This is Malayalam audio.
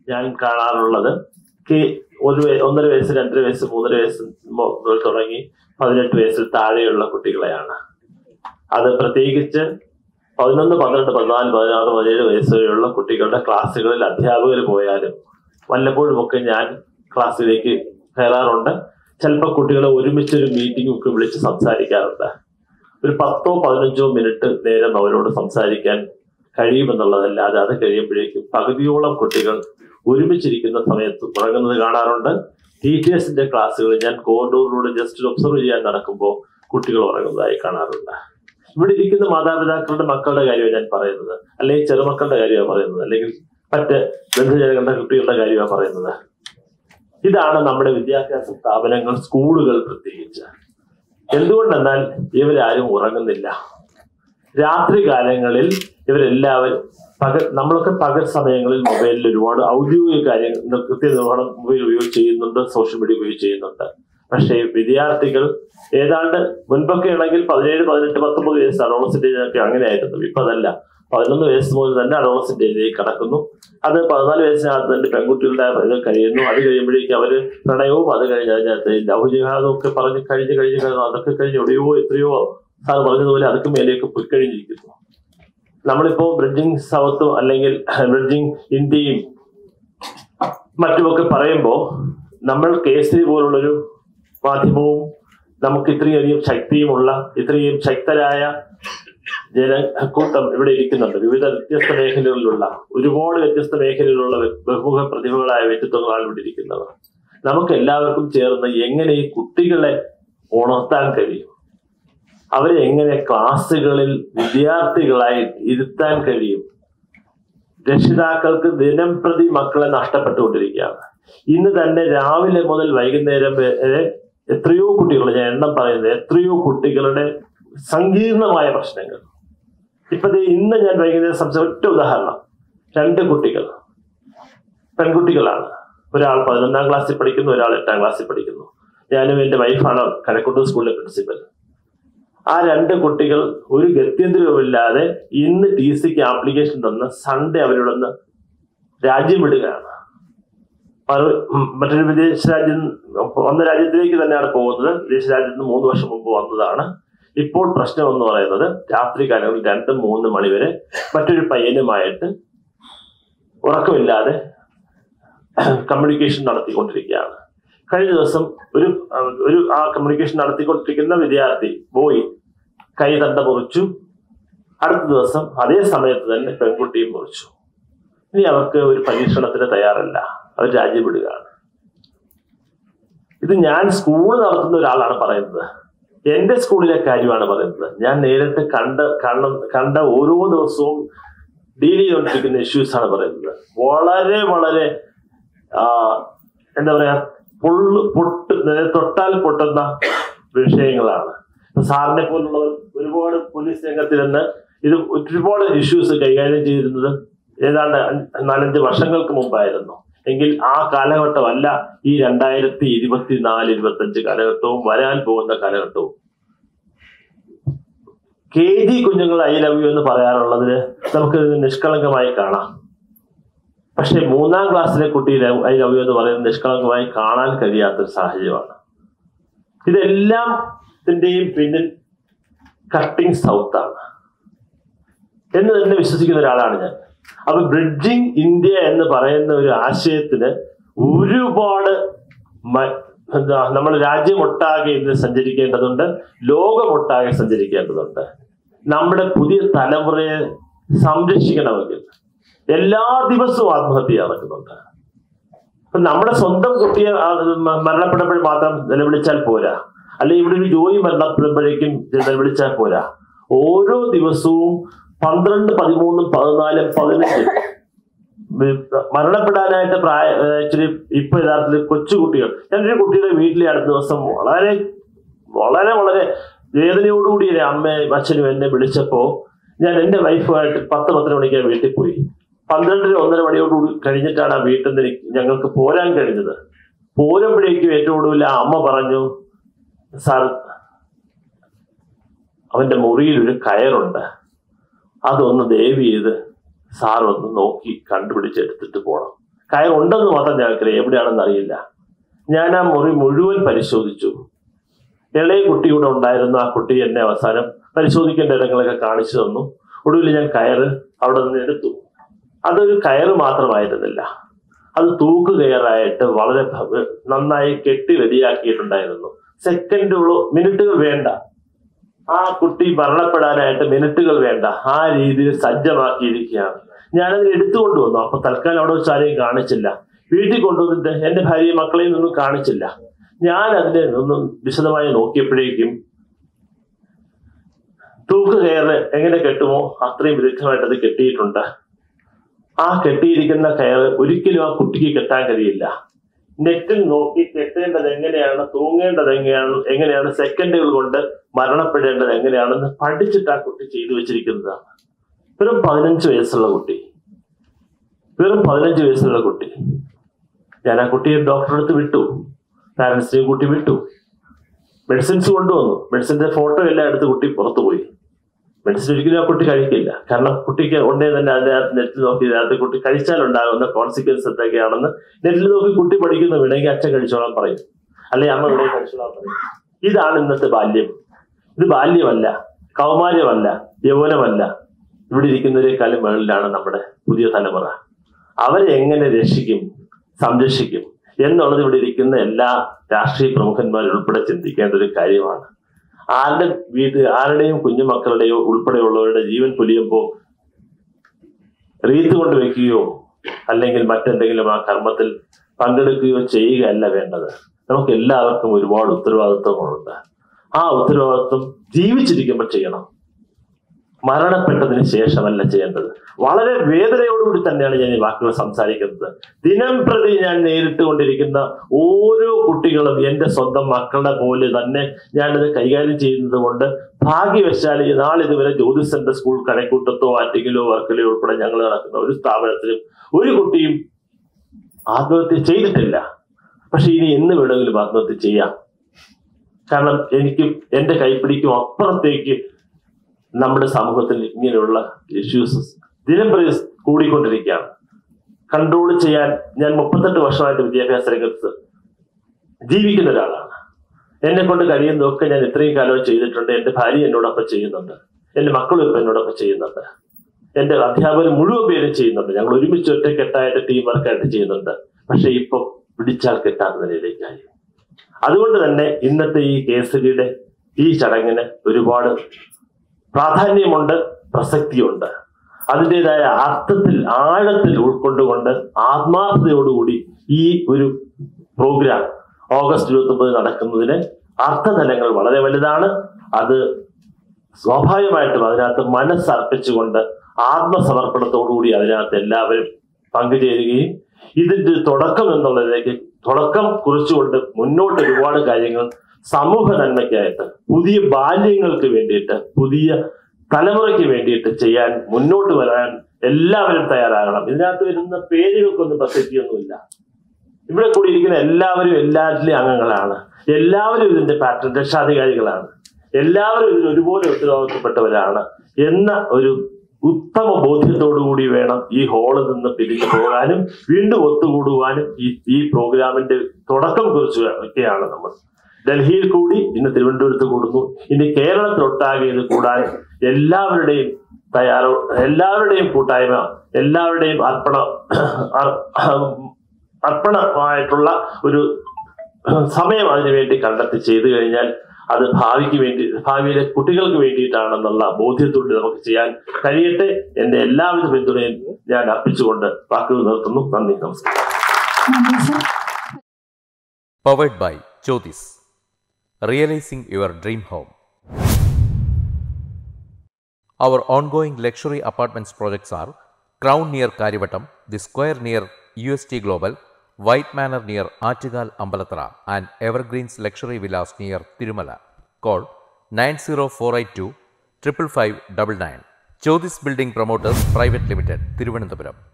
ഞാൻ കാണാറുള്ളത് കെ- ഒരു വയ- ഒന്നര വയസ്സ് രണ്ടര വയസ്സ് മൂന്നര വയസ്സ് മു- മുതൽ തുടങ്ങി പതിനെട്ട് വയസ്സിൽ താഴെയുള്ള കുട്ടികളെയാണ് അത് പ്രത്യേകിച്ച് പതിനൊന്ന് പന്ത്രണ്ട് പതിനാല് പതിനാറ് പതിനേഴ് വയസ്സ് വരെയുള്ള കുട്ടികളുടെ ക്ലാസ്സുകളിൽ അധ്യാപകർ പോയാലും വല്ലപ്പോഴുമൊക്കെ ഞാൻ ക്ലാസ്സിലേക്ക് കയറാറുണ്ട് ചിലപ്പോൾ കുട്ടികളെ ഒരുമിച്ചൊരു മീറ്റിംഗ് ഒക്കെ വിളിച്ച് സംസാരിക്കാറുണ്ട് ഒരു പത്തോ പതിനഞ്ചോ മിനിറ്റ് നേരം അവരോട് സംസാരിക്കാൻ കഴിയുമെന്നുള്ളതല്ലാതെ അത് കഴിയുമ്പോഴേക്കും പകുതിയോളം കുട്ടികൾ ഒരുമിച്ചിരിക്കുന്ന സമയത്ത് ഉറങ്ങുന്നത് കാണാറുണ്ട് ടീച്ചേഴ്സിന്റെ ക്ലാസ്സുകൾ ഞാൻ കോറിഡോറിലൂടെ ജസ്റ്റ് ഒബ്സർവ് ചെയ്യാൻ നടക്കുമ്പോൾ കുട്ടികൾ ഉറങ്ങുന്നതായി കാണാറുണ്ട് ഇവിടെ ഇരിക്കുന്ന മാതാപിതാക്കളുടെ മക്കളുടെ കാര്യമാണ് ഞാൻ പറയുന്നത് അല്ലെങ്കിൽ ചെറുമക്കളുടെ കാര്യമാണ് പറയുന്നത് അല്ലെങ്കിൽ മറ്റ് ബന്ധുജനങ്ങളുടെ കുട്ടികളുടെ കാര്യമാണ് പറയുന്നത് ഇതാണ് നമ്മുടെ വിദ്യാഭ്യാസ സ്ഥാപനങ്ങൾ സ്കൂളുകൾ പ്രത്യേകിച്ച് എന്തുകൊണ്ടെന്നാൽ ഇവരാരും ഉറങ്ങുന്നില്ല രാത്രി കാലങ്ങളിൽ ഇവരെല്ലാവരും പകൽ നമ്മളൊക്കെ പകൽ സമയങ്ങളിൽ മൊബൈലിൽ ഒരുപാട് ഔദ്യോഗിക കാര്യങ്ങൾ കൃത്യനിർവഹണം മൊബൈൽ ഉപയോഗിച്ച് ചെയ്യുന്നുണ്ട് സോഷ്യൽ മീഡിയ ഉപയോഗിച്ച് ചെയ്യുന്നുണ്ട് പക്ഷേ വിദ്യാർത്ഥികൾ ഏതാണ്ട് മുൻപൊക്കെ ആണെങ്കിൽ പതിനേഴ് പതിനെട്ട് പത്തൊമ്പത് വയസ്സ് അഡോളസെന്റേജ് ഒക്കെ അങ്ങനെയായിരുന്നു ഇപ്പൊ അതല്ല പതിനൊന്ന് വയസ്സ് മുതൽ തന്നെ അഡോളസെന്റേജിലേക്ക് കടക്കുന്നു അത് പതിനാല് വയസ്സിനകത്ത് തന്നെ പെൺകുട്ടികളുടെ ഇത് കഴിയുന്നു അത് കഴിയുമ്പോഴേക്കും അവര് പ്രണയവും അത് കഴിഞ്ഞ് അതിനകത്ത് ലൗജിഹാദവും ഒക്കെ പറഞ്ഞ് കഴിഞ്ഞ് കഴിഞ്ഞ് കഴിഞ്ഞ് അതൊക്കെ കഴിഞ്ഞ് എവിടെയോ എത്രയോ സാർ പറഞ്ഞതുപോലെ അതൊക്കെ മേലേക്ക് പോയി കഴിഞ്ഞിരിക്കുന്നു നമ്മളിപ്പോ ബ്രിഡ്ജിങ് സൗത്തും അല്ലെങ്കിൽ ബ്രിഡ്ജിങ് ഇന്ത്യയും മറ്റുമൊക്കെ പറയുമ്പോൾ നമ്മൾ കേസരി പോലുള്ളൊരു മാധ്യമവും നമുക്ക് ഇത്രയധികം ശക്തിയുമുള്ള ഇത്രയും ശക്തരായ ജന കൂട്ടം ഇവിടെ ഇരിക്കുന്നുണ്ട് വിവിധ വ്യത്യസ്ത മേഖലകളിലുള്ള ഒരുപാട് വ്യത്യസ്ത മേഖലയിലുള്ള ബഹുമുഖ പ്രതിഭകളായ വ്യക്തിത്വങ്ങളാണ് ഇവിടെ ഇരിക്കുന്നവർ നമുക്ക് എല്ലാവർക്കും ചേർന്ന് എങ്ങനെ ഈ കുട്ടികളെ ഉണർത്താൻ കഴിയും അവരെ എങ്ങനെ ക്ലാസ്സുകളിൽ വിദ്യാർത്ഥികളായി ഇരുത്താൻ കഴിയും രക്ഷിതാക്കൾക്ക് ദിനം പ്രതി മക്കളെ നഷ്ടപ്പെട്ടുകൊണ്ടിരിക്കുകയാണ് ഇന്ന് തന്നെ രാവിലെ മുതൽ വൈകുന്നേരം വരെ എത്രയോ കുട്ടികൾ ഞാൻ എണ്ണം പറയുന്നത് എത്രയോ കുട്ടികളുടെ സങ്കീർണമായ പ്രശ്നങ്ങൾ ഇപ്പൊ ദേ ഇന്ന് ഞാൻ വൈകുന്നേരം സംസാരിച്ച ഒറ്റ ഉദാഹരണം രണ്ട് കുട്ടികൾ പെൺകുട്ടികളാണ് ഒരാൾ പതിനൊന്നാം ക്ലാസ്സിൽ പഠിക്കുന്നു ഒരാൾ എട്ടാം ക്ലാസ്സിൽ പഠിക്കുന്നു ഞാനും എന്റെ വൈഫാണ് കഴക്കൂട്ടൂർ സ്കൂളിലെ പ്രിൻസിപ്പൽ ആ രണ്ട് കുട്ടികൾ ഒരു ഗത്യന്തരവുമില്ലാതെ ഇന്ന് ടി സിക്ക് ആപ്ലിക്കേഷൻ തന്ന് സൺഡേ അവരോടൊന്ന് രാജ്യം വിടുകയാണ് മറു- ഉം മറ്റൊരു വിദേശ രാജ്യം വന്ന രാജ്യത്തിലേക്ക് തന്നെയാണ് പോകുന്നത് വിദേശ രാജ്യത്ത് നിന്ന് മൂന്ന് വർഷം മുമ്പ് വന്നതാണ് ഇപ്പോൾ പ്രശ്നം എന്ന് പറയുന്നത് രാത്രി കാലങ്ങളിൽ രണ്ടും മൂന്ന് മണി വരെ മറ്റൊരു പയ്യനുമായിട്ട് ഉറക്കമില്ലാതെ കമ്മ്യൂണിക്കേഷൻ നടത്തിക്കൊണ്ടിരിക്കുകയാണ് കഴിഞ്ഞ ദിവസം ഒരു അഹ്, ഒരു ആ കമ്മ്യൂണിക്കേഷൻ നടത്തിക്കൊണ്ടിരിക്കുന്ന വിദ്യാർത്ഥി ബോയ് കൈ തണ്ട മുറിച്ചു അടുത്ത ദിവസം അതേ സമയത്ത് തന്നെ പെൺകുട്ടിയും മുറിച്ചു ഇനി അവർക്ക് ഒരു പരീക്ഷണത്തിന് തയ്യാറല്ല അവർ രാജ്യം വിടുകയാണ് ഇത് ഞാൻ സ്കൂൾ നടത്തുന്ന ഒരാളാണ് പറയുന്നത് എന്റെ സ്കൂളിലെ കാര്യമാണ് പറയുന്നത് ഞാൻ നേരിട്ട് കണ്ട കണ്ട കണ്ട ഓരോ ദിവസവും ഡീൽ ചെയ്തുകൊണ്ടിരിക്കുന്ന ഇഷ്യൂസ് ആണ് പറയുന്നത് വളരെ വളരെ ആ, എന്താ പറയാ പൊള്ളു പൊട്ട് അതായത് തൊട്ടാൽ പൊട്ടുന്ന വിഷയങ്ങളാണ് ഇപ്പൊ സാറിനെ പോലുള്ളവർ ഒരുപാട് പോലീസ് രംഗത്തിൽ നിന്ന് ഇത് ഒരുപാട് ഇഷ്യൂസ് കൈകാര്യം ചെയ്തിരുന്നത് ഏതാണ്ട് അഞ്ച് നാലഞ്ച് വർഷങ്ങൾക്ക് മുമ്പായിരുന്നു എങ്കിൽ ആ കാലഘട്ടമല്ല ഈ രണ്ടായിരത്തി ഇരുപത്തിനാല് ഇരുപത്തഞ്ച് കാലഘട്ടവും വരാൻ പോകുന്ന കാലഘട്ടവും കെ ജി കുഞ്ഞുങ്ങൾ ഐ ലവ് യു എന്ന് പറയാറുള്ളതിന് നമുക്ക് ഇത് നിഷ്കളങ്കമായി കാണാം പക്ഷെ മൂന്നാം ക്ലാസ്സിലെ കുട്ടി ഐ ലവ് യു എന്ന് പറയുന്നത് നിഷ്കളങ്കമായി കാണാൻ കഴിയാത്തൊരു സാഹചര്യമാണ് ഇതെല്ലാം ഇതിന്റെയും പിന്നിൽ കട്ടിംഗ് സൗത്ത് ആണ് എന്ന് തന്നെ വിശ്വസിക്കുന്ന ഒരാളാണ് ഞാൻ അപ്പൊ ബ്രിഡ്ജിങ് ഇന്ത്യ എന്ന് പറയുന്ന ഒരു ആശയത്തിന് ഒരുപാട് മ- എന്താ നമ്മൾ രാജ്യമൊട്ടാകെ ഇന്ന് സഞ്ചരിക്കേണ്ടതുണ്ട് ലോകമൊട്ടാകെ സഞ്ചരിക്കേണ്ടതുണ്ട് നമ്മുടെ പുതിയ തലമുറയെ സംരക്ഷിക്കണമെങ്കിൽ എല്ലാ ദിവസവും ആത്മഹത്യ നടക്കുന്നുണ്ട് അപ്പൊ നമ്മുടെ സ്വന്തം കുട്ടിയെ ആ, മ- മരണപ്പെടുമ്പോൾ മാത്രം നിലവിളിച്ചാൽ പോരാ അല്ലെങ്കിൽ ഇവിടെ ഒരു ജോലി മരണപ്പെടുമ്പോഴേക്കും നിലവിളിച്ചാൽ പോരാ ഓരോ ദിവസവും പന്ത്രണ്ട് പതിമൂന്നും പതിനാലും പതിനഞ്ചും മരണപ്പെടാനായിട്ട് പ്രായ ആക്ച്വലി ഇപ്പൊ യഥാർത്ഥത്തിൽ കൊച്ചുകുട്ടികൾ ഞാനൊരു കുട്ടിയുടെ വീട്ടിലെ അടുത്ത ദിവസം വളരെ വളരെ വളരെ വേദനയോടുകൂടി എൻ്റെ അമ്മയും അച്ഛനും എന്നെ വിളിച്ചപ്പോ ഞാൻ എൻ്റെ വൈഫുമായിട്ട് പത്ത് പത്തര മണിക്ക് ആ വീട്ടിൽ പോയി പന്ത്രണ്ടര ഒന്നര മണിയോടുകൂടി കഴിഞ്ഞിട്ടാണ് ആ വീട്ടിൽ നിന്ന് എനിക്ക് ഞങ്ങൾക്ക് പോരാൻ കഴിഞ്ഞത് പോരുമ്പോഴേക്കും ഏറ്റവും ഒടുവിൽ ആ അമ്മ പറഞ്ഞു സാർ അവന്റെ മുറിയിൽ ഒരു കയറുണ്ട് അതൊന്ന് ദയവ് ചെയ്ത് സാർ ഒന്ന് നോക്കി കണ്ടുപിടിച്ചെടുത്തിട്ട് പോണം കയർ ഉണ്ടെന്ന് മാത്രം ഞങ്ങൾക്കറിയാം എവിടെയാണെന്ന് അറിയില്ല ഞാൻ ആ മുറി മുഴുവൻ പരിശോധിച്ചു ഇളയ കുട്ടിയുടെ ഉണ്ടായിരുന്ന ആ കുട്ടി എന്നെ അവസാനം പരിശോധിക്കേണ്ട ഇടങ്ങളൊക്കെ കാണിച്ചു തന്നു ഒടുവിൽ ഞാൻ കയറ് അവിടെ നിന്ന് എടുത്തു അതൊരു കയറ് മാത്രമായിരുന്നില്ല അത് തൂക്ക് കയറായിട്ട് വളരെ ഭ- നന്നായി കെട്ടി റെഡിയാക്കിയിട്ടുണ്ടായിരുന്നു സെക്കൻഡുകളോ മിനിറ്റുകൾ വേണ്ട ആ കുട്ടി മരണപ്പെടാനായിട്ട് മിനിറ്റുകൾ വേണ്ട ആ രീതിയിൽ സജ്ജമാക്കിയിരിക്കുകയാണ് ഞാനത് എടുത്തുകൊണ്ട് വന്നു അപ്പൊ തൽക്കാലം അവിടെ വെച്ച് ആരെയും കാണിച്ചില്ല വീട്ടിൽ കൊണ്ടുവന്നിട്ട് എന്റെ ഭാര്യയും മക്കളെയും ഒന്നും കാണിച്ചില്ല ഞാൻ അതിനെ ഒന്നും വിശദമായി നോക്കിയപ്പോഴേക്കും തൂക്ക് കയറ് എങ്ങനെ കെട്ടുമോ അത്രയും വിദഗ്ധമായിട്ട് അത് കെട്ടിയിട്ടുണ്ട് ആ കെട്ടിയിരിക്കുന്ന കയറ് ഒരിക്കലും ആ കുട്ടിക്ക് കെട്ടാൻ കഴിയില്ല നെറ്റിൽ നോക്കി കെട്ടേണ്ടത് എങ്ങനെയാണ് തൂങ്ങേണ്ടത് എങ്ങനെയാണ് എങ്ങനെയാണ് സെക്കൻഡുകൾ കൊണ്ട് മരണപ്പെടേണ്ടത് എങ്ങനെയാണെന്ന് പഠിച്ചിട്ട് ആ കുട്ടി ചെയ്തു വെച്ചിരിക്കുന്നതാണ് വെറും പതിനഞ്ച് വയസ്സുള്ള കുട്ടി വെറും പതിനഞ്ച് വയസ്സുള്ള കുട്ടി ഞാൻ ആ കുട്ടിയെ ഡോക്ടറെ അടുത്ത് വിട്ടു പാരന്റ്സിനെയും കൂട്ടി വിട്ടു മെഡിസിൻസ് കൊണ്ടുവന്നു മെഡിസിന്റെ ഫോട്ടോ എല്ലാം എടുത്ത് കുട്ടി പുറത്തു പോയി മെഡിസിൻ ഒരിക്കലും ആ കുട്ടി കഴിക്കില്ല കാരണം കുട്ടിക്ക് ഉടനെ തന്നെ അതിനകത്ത് നെറ്റിൽ നോക്കി ഇതിനകത്ത് കുട്ടി കഴിച്ചാൽ ഉണ്ടാകുന്ന കോൺസിക്വൻസ് എന്തൊക്കെയാണെന്ന് നെറ്റിൽ നോക്കി കുട്ടി പഠിക്കുന്ന വേണമെങ്കിൽ അച്ഛൻ കഴിച്ചോളാൻ പറയും അല്ലെങ്കിൽ അമ്മ ഇവിടെ കഴിച്ചോളാൻ പറയും ഇതാണ് ഇന്നത്തെ ബാല്യം ഇത് ബാല്യമല്ല കൗമാര്യമല്ല യൗവനമല്ല ഇവിടെ ഇരിക്കുന്നതിനേക്കാളും മുകളിലാണ് നമ്മുടെ പുതിയ തലമുറ അവരെ എങ്ങനെ രക്ഷിക്കും സംരക്ഷിക്കും എന്നുള്ളത് ഇവിടെ ഇരിക്കുന്ന എല്ലാ രാഷ്ട്രീയ പ്രമുഖന്മാരും ഉൾപ്പെടെ ചിന്തിക്കേണ്ട ഒരു കാര്യമാണ് ആരുടെ വീട് ആരുടെയും കുഞ്ഞുമക്കളുടെയോ ഉൾപ്പെടെയുള്ളവരുടെ ജീവൻ പൊലിയുമ്പോൾ റീത്ത് കൊണ്ട് വെക്കുകയോ അല്ലെങ്കിൽ മറ്റെന്തെങ്കിലും ആ കർമ്മത്തിൽ പങ്കെടുക്കുകയോ ചെയ്യുകയല്ല വേണ്ടത് നമുക്ക് എല്ലാവർക്കും ഒരുപാട് ഉത്തരവാദിത്വങ്ങളുണ്ട് ആ ഉത്തരവാദിത്വം ജീവിച്ചിരിക്കുമ്പോൾ ചെയ്യണം മരണപ്പെട്ടതിന് ശേഷമല്ല ചെയ്യേണ്ടത് വളരെ വേദനയോടുകൂടി തന്നെയാണ് ഞാൻ ഈ വാക്കുകൾ സംസാരിക്കുന്നത് ദിനം പ്രതി ഞാൻ നേരിട്ട് കൊണ്ടിരിക്കുന്ന ഓരോ കുട്ടികളും എൻ്റെ സ്വന്തം മക്കളുടെ പോലെ തന്നെ ഞാനിത് കൈകാര്യം ചെയ്യുന്നത് കൊണ്ട് ഭാഗ്യവശാൽ ഈ നാളിതുവരെ ജ്യോതിസന്റെ സ്കൂൾ കണക്കൂട്ടത്തോ ആറ്റിങ്ങിലോ വർക്കലോ ഉൾപ്പെടെ ഞങ്ങൾ നടക്കുന്ന ഒരു സ്ഥാപനത്തിലും ഒരു കുട്ടിയും ആത്മഹത്യ ചെയ്തിട്ടില്ല പക്ഷെ ഇനി എന്ന് വേണമെങ്കിലും ആത്മഹത്യ ചെയ്യാം കാരണം എനിക്ക് എൻ്റെ കൈപ്പിടിക്കും അപ്പുറത്തേക്ക് നമ്മുടെ സമൂഹത്തിൽ ഇങ്ങനെയുള്ള ഇഷ്യൂസ് ദിനം പ്രതി കൂടിക്കൊണ്ടിരിക്കുകയാണ് കൺട്രോൾ ചെയ്യാൻ ഞാൻ മുപ്പത്തെട്ട് വർഷമായിട്ട് വിദ്യാഭ്യാസ രംഗത്ത് ജീവിക്കുന്ന ഒരാളാണ് എന്നെ കൊണ്ട് കഴിയുന്നതൊക്കെ ഞാൻ ഇത്രയും കാലം ചെയ്തിട്ടുണ്ട് എൻ്റെ ഭാര്യ എന്നോടൊപ്പം ചെയ്യുന്നുണ്ട് എൻ്റെ മക്കളും ഇപ്പം എന്നോടൊപ്പം ചെയ്യുന്നുണ്ട് എൻ്റെ അധ്യാപകർ മുഴുവൻ പേരും ചെയ്യുന്നുണ്ട് ഞങ്ങൾ ഒരുമിച്ച് ഒറ്റക്കെട്ടായിട്ട് ടീം വർക്കായിട്ട് ചെയ്യുന്നുണ്ട് പക്ഷെ ഇപ്പൊ പിടിച്ചാൽ കിട്ടാത്ത നിലയിലേക്കായി അതുകൊണ്ട് തന്നെ ഇന്നത്തെ ഈ കേസരിയുടെ ഈ ചടങ്ങിന് ഒരുപാട് പ്രാധാന്യമുണ്ട് പ്രസക്തിയുണ്ട് അതിൻ്റെതായ അർത്ഥത്തിൽ ആഴത്തിൽ ഉൾക്കൊണ്ടുകൊണ്ട് ആത്മാർത്ഥതയോടുകൂടി ഈ ഒരു പ്രോഗ്രാം ഓഗസ്റ്റ് ഇരുപത്തി ഒമ്പത് നടക്കുന്നതിന് അർത്ഥതലങ്ങൾ വളരെ വലുതാണ് അത് സ്വാഭാവികമായിട്ടും അതിനകത്ത് മനസ്സർപ്പിച്ചുകൊണ്ട് ആത്മസമർപ്പണത്തോടുകൂടി അതിനകത്ത് എല്ലാവരും പങ്കുചേരുകയും ഇതിന്റെ തുടക്കം എന്നുള്ളതിലേക്ക് തുടക്കം കുറിച്ചുകൊണ്ട് മുന്നോട്ട് ഒരുപാട് കാര്യങ്ങൾ സമൂഹ നന്മയ്ക്കായിട്ട് പുതിയ ബാല്യങ്ങൾക്ക് വേണ്ടിയിട്ട് പുതിയ തലമുറയ്ക്ക് വേണ്ടിയിട്ട് ചെയ്യാൻ മുന്നോട്ട് വരാൻ എല്ലാവരും തയ്യാറാകണം ഇതിനകത്ത് വരുന്ന പേരുകൾക്കൊന്നും പ്രസക്തിയൊന്നുമില്ല ഇവിടെ കൂടിയിരിക്കുന്ന എല്ലാവരും എല്ലാറ്റിലെയും അംഗങ്ങളാണ് എല്ലാവരും ഇതിന്റെ പാറ്റേൺ രക്ഷാധികാരികളാണ് എല്ലാവരും ഇതിൽ ഒരുപോലെ ഉത്തരവാദിത്തപ്പെട്ടവരാണ് എന്ന ഒരു ഉത്തമ ബോധ്യത്തോടുകൂടി വേണം ഈ ഹാളിൽ നിന്ന് പിരിഞ്ഞു പോകാനും വീണ്ടും ഒത്തുകൂടുവാനും ഈ ഈ പ്രോഗ്രാമിന്റെ തുടക്കം കുറിച്ച് ഒക്കെയാണ് നമ്മൾ ഡൽഹിയിൽ കൂടി ഇന്ന് തിരുവനന്തപുരത്ത് കൂടുന്നു ഇനി കേരളത്തിലൊട്ടാകെ ഇത് കൂടാൻ എല്ലാവരുടെയും തയ്യാറോ എല്ലാവരുടെയും കൂട്ടായ്മ എല്ലാവരുടെയും അർപ്പണ അർ- അർപ്പണമായിട്ടുള്ള ഒരു സമയം അതിനു വേണ്ടി കണ്ടെത്തി ചെയ്തു കഴിഞ്ഞാൽ അത് ഭാവിക്ക് വേണ്ടി ഭാവിയിലെ കുട്ടികൾക്ക് വേണ്ടിയിട്ടാണെന്നുള്ള ബോധ്യത്തോടെ നമുക്ക് ചെയ്യാൻ കഴിയട്ടെ എന്റെ എല്ലാവിധ പിന്തുണയും ഞാൻ അർപ്പിച്ചുകൊണ്ട് വാക്കുകൾ നിർത്തുന്നു നന്ദി നമസ്കാരം നന്ദി sir Powered by Jyotis. Realizing your dream home. Our ongoing luxury apartments projects are Crown near Karivatam, The Square near UST Global, White Manor near Achigal Ambalatra, and Evergreens Luxury Villas near Tirumala. Call 90482 55599. Jyotis Building Promoters Private Limited, Thiruvananthapuram.